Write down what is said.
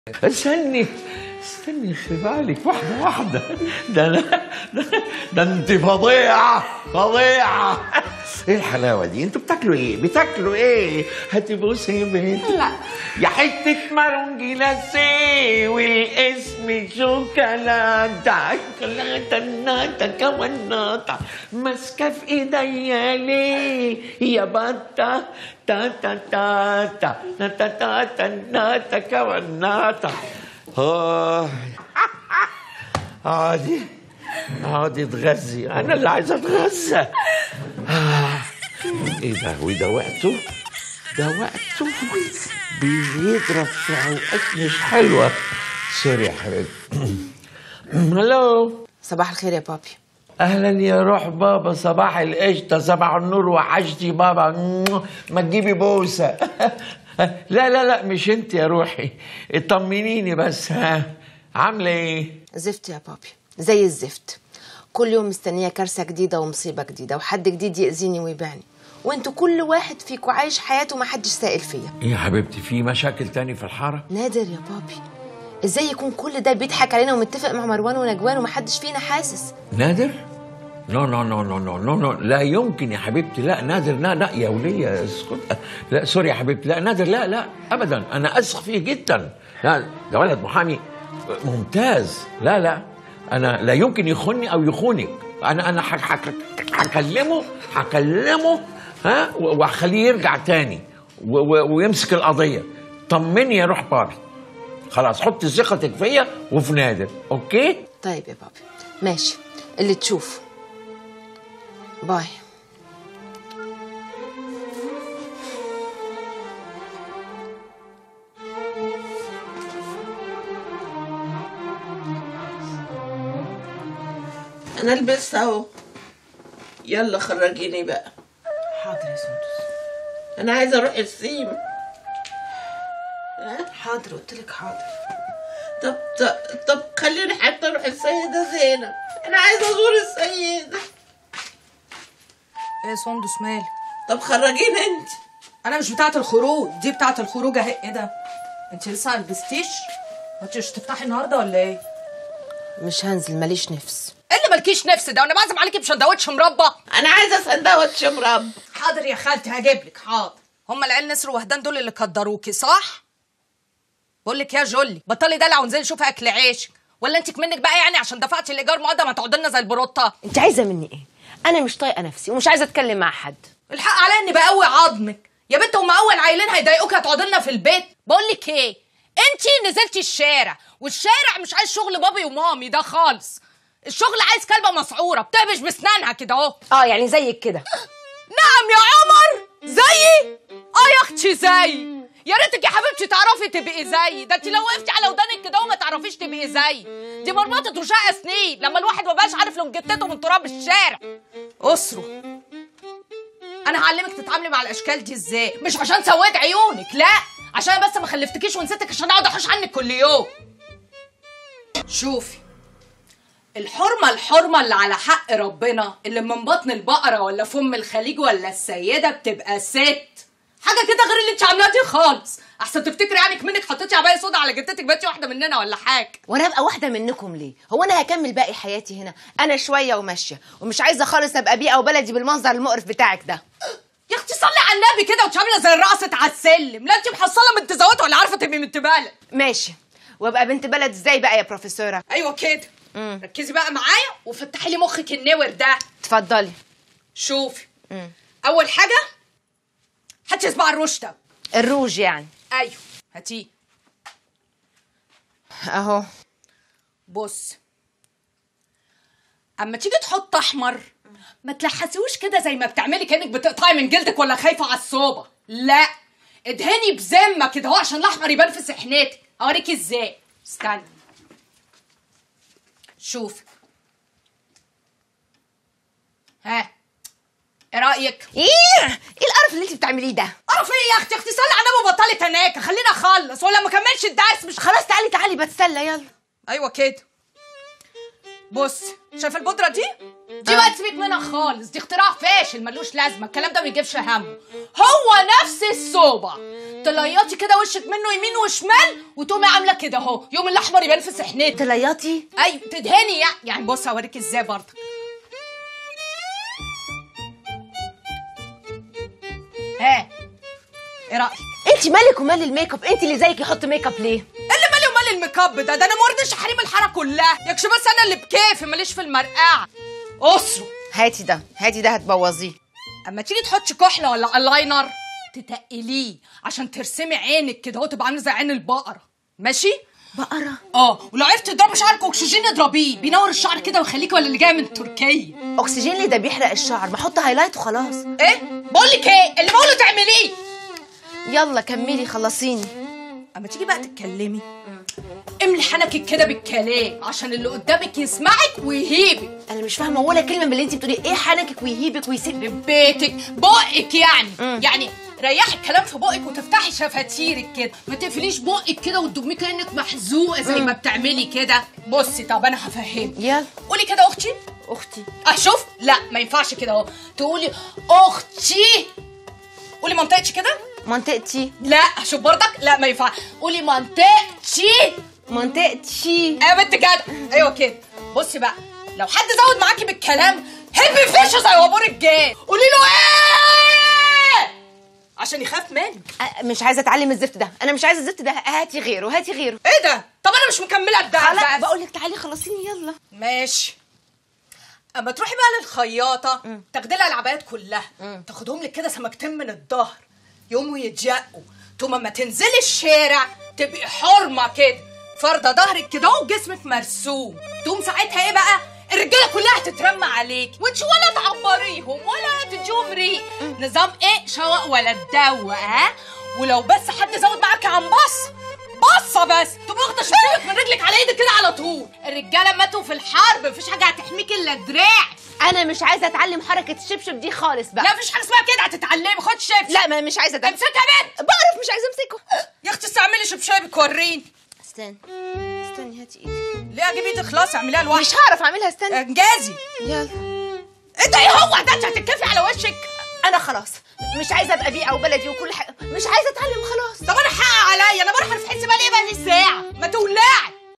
استني استني في بالك واحدة واحدة ده أنا ده, ده أنت فظيعة فظيعة إيه الحلاوة دي؟ أنتوا بتاكلوا إيه؟ بتاكلوا إيه؟ هتبوسي يا بنت لا. يا حتة مارونجي لاسيه والاسم شوكولاتة شوكولاتة ناتا كمان ناتا ماسكة في ايديا ليه يا بطة تا تا تا تا ناتا تا تا ناتا كمان ناتا آه عادي عادي اتغذي انا اللي عايز اتغذى آه. ايه ده وده وقته ده وقته بيضرب في اوقات مش حلوه سوري يا حبيبي هلو صباح الخير يا بابي اهلا يا روح بابا صباح القشطه صباح النور وحشتي بابا ما تجيبي بوسه لا لا لا مش انت يا روحي اطمنيني بس ها عامله ايه زفت يا بابي زي الزفت كل يوم مستنيه كارثه جديده ومصيبه جديده وحد جديد ياذيني ويبيعني وانتوا كل واحد فيكوا عايش حياته ما حدش سائل فيا ايه يا حبيبتي في مشاكل تاني في الحاره نادر يا بابي ازاي يكون كل ده بيضحك علينا ومتفق مع مروان ونجوان ومحدش فينا حاسس نادر نو نو نو نو نو نو نو لا يمكن يا حبيبتي لا نادر لا لا يا ولية اسكت لا سوري يا حبيبتي لا نادر لا لا ابدا انا اثق فيه جدا لا ده ولد محامي ممتاز لا لا انا لا يمكن يخوني او يخونك انا انا حك- حك- هكلمه هكلمه ها و- وهخليه يرجع تاني و- و- ويمسك القضيه طمني يا روح بابي خلاص حط ثقتك فيا وفي نادر اوكي طيب يا بابي ماشي اللي تشوفه باي انا لبست اهو يلا خرجيني بقى حاضر يا سندس انا عايزه اروح السيم ها؟ حاضر قلت لك حاضر طب طب, طب خليني حتى اروح السيده زينب انا عايزه ازور السيده ايه يا سندس مالي طب خرجيني انت انا مش بتاعه الخروج دي بتاعه الخروج اهي ايه ده انت لسه ما لبستيش ما انتش تفتحي النهارده ولا ايه مش هنزل ماليش نفس ايه اللي مالكيش نفس ده وانا بعزم عليكي بشندوتش مربى انا عايزه سندوتش مربى حاضر يا خالتي هجيب لك حاضر هما العيال نسر وهدان دول اللي قدروكي صح بقول لك يا جولي بطلي دلع وانزلي شوفي اكل عيشك ولا انت منك بقى يعني عشان دفعتي الايجار مقدم هتقعدي لنا زي البروطه انت عايزه مني ايه انا مش طايقه نفسي ومش عايزه اتكلم مع حد الحق عليا اني بقوي عظمك يا بنت هما اول عيلين هيضايقوك هتقعدي لنا في البيت بقول لك ايه انت نزلتي الشارع والشارع مش عايز شغل بابي ومامي ده خالص الشغل عايز كلبه مسعوره بتهبش بسنانها كده اهو اه يعني زيك كده نعم يا عمر زيي اه يا اختي زي يا ريتك يا حبيبتي تعرفي تبقي زيي ده انت لو وقفتي على ودانك كده وما تعرفيش تبقي زيي دي مرمطه وشقه سنين لما الواحد ما بقاش عارف لو جتته من تراب الشارع اسره انا هعلمك تتعاملي مع الاشكال دي ازاي مش عشان سويت عيونك لا عشان بس ما خلفتكيش ونسيتك عشان اقعد احوش عنك كل يوم شوفي الحرمة الحرمة اللي على حق ربنا اللي من بطن البقرة ولا فم الخليج ولا السيدة بتبقى ست حاجة كده غير اللي انت عاملاها دي خالص احسن تفتكري يعني منك حطيتي عباية سودا على جدتك بقيتي واحدة مننا ولا حاجة وانا ابقى واحده منكم ليه هو انا هكمل باقي حياتي هنا انا شويه وماشيه ومش عايزه خالص ابقى بيئه وبلدي بالمنظر المقرف بتاعك ده يا اختي صلي على النبي كده وانت عاملة زي الرقصة على السلم لا انت محصلة من تزوات ولا عارفة تبقي من تبالة ماشي وابقى بنت بلد ازاي بقى يا بروفيسوره ايوه كده ركزي بقى معايا وفتحي لي مخك النور ده اتفضلي شوفي اول حاجة هاتي صباع الرش ده الروج يعني ايوه هاتيه اهو بص اما تيجي تحط احمر ما تلحسوش كده زي ما بتعملي كانك بتقطعي من جلدك ولا خايفه على الصوبه لا ادهني بذمه كده اهو عشان الاحمر يبان في سحنتك اوريكي ازاي استني شوفي ها ايه رايك ايه ايه القرف اللي انت بتعمليه ده قرف ايه يا اختي اختي صلي على النبي وبطلي تناكه خليني اخلص ولا ما كملش الدرس مش خلاص تعالي تعالي بتسلى يلا ايوه كده بص شايفه البودره دي دي بقى تسيبك منها خالص دي اختراع فاشل ملوش لازمه الكلام ده ما يجيبش همه هو نفس الصوبع تليطي كده وشك منه يمين وشمال وتقومي عامله كده اهو يوم الاحمر يبان في سحنتك تليطي ايوه تدهني يعني يعني بص هوريك ازاي برضه ها ايه رايك انت مالك ومال الميك اب انت اللي زيك يحط ميك اب ليه اللي مالي ومال الميك اب ده ده انا مرضش حريم الحاره كلها يكش بس انا اللي بكيفي ماليش في المرقعه اسره هاتي ده هاتي ده هتبوظيه اما تيجي تحطي كحله ولا الاينر تتقليه عشان ترسمي عينك كده اهو تبقى عامله زي عين البقره ماشي بقرة اه ولو عرفت تضربي شعرك اكسجين اضربيه بينور الشعر كده ويخليكي ولا اللي جايه من تركيا اكسجين ليه ده بيحرق الشعر ما احط هايلايت وخلاص ايه بقول لك ايه اللي بقوله تعمليه يلا كملي خلصيني اما تيجي بقى تتكلمي املي حنكك كده بالكلام عشان اللي قدامك يسمعك ويهيبك انا مش فاهمه ولا كلمه من اللي انت بتقولي ايه حنكك ويهيبك ويسيبك بيتك بقك يعني يعني ريحي الكلام في بقك وتفتحي شفاتيرك كده ما تقفليش بقك كده وتدمي كانك محزوقه زي ما بتعملي كده بصي طب انا هفهمك يلا قولي كده اختي اختي اه شوف لا ما ينفعش كده اهو تقولي اختي قولي منطقتي كده منطقتي لا شوف برضك لا ما ينفع قولي منطقتي منطقتي يا بنت جدع ايوه كده بصي بقى لو حد زود معاكي بالكلام هبي فيشه زي وابور الجاي قولي له ايه عشان يخاف منك أه، مش عايزه اتعلم الزفت ده انا مش عايزه الزفت ده هاتي غيره هاتي غيره ايه ده طب انا مش مكمله الدرس خلاص بس. بقول لك تعالي خلصيني يلا ماشي اما تروحي بقى للخياطه تاخدي لها العبايات كلها تاخدهم لك كده سمكتين من الظهر يقوموا يتجقوا تقوم اما تنزلي الشارع تبقي حرمه كده فارده ظهرك كده وجسمك مرسوم تقوم ساعتها ايه بقى الرجاله كلها هتترمى عليك وانت ولا تعبريهم ولا تديهم ريق نظام ايه شوق ولا تدوق ها ولو بس حد زود معاكي عن بص بصه بس تبقى واخده شبشبك من رجلك على ايدك كده على طول الرجاله ماتوا في الحرب مفيش حاجه هتحميك الا دراع انا مش عايزه اتعلم حركه الشبشب دي خالص بقى لا مفيش حاجه اسمها كده هتتعلمي خد شبشب لا ما مش عايزه اتعلم امسكها بنت بعرف مش عايزه امسكه يا اختي استعملي شبشبك وريني استني استني هاتي ايدك ليه اجيب ايدك خلاص اعمليها مش لوحدك هعرف اعملها استني انجازي يلا انت ايه هو ده انت هتتكفي على وشك انا خلاص مش عايزه ابقى بيئه وبلدي وكل حاجه مش عايزه اتعلم خلاص طب انا حق عليا انا بروح في حسي بقى ليه بقى ساعه ما تولعي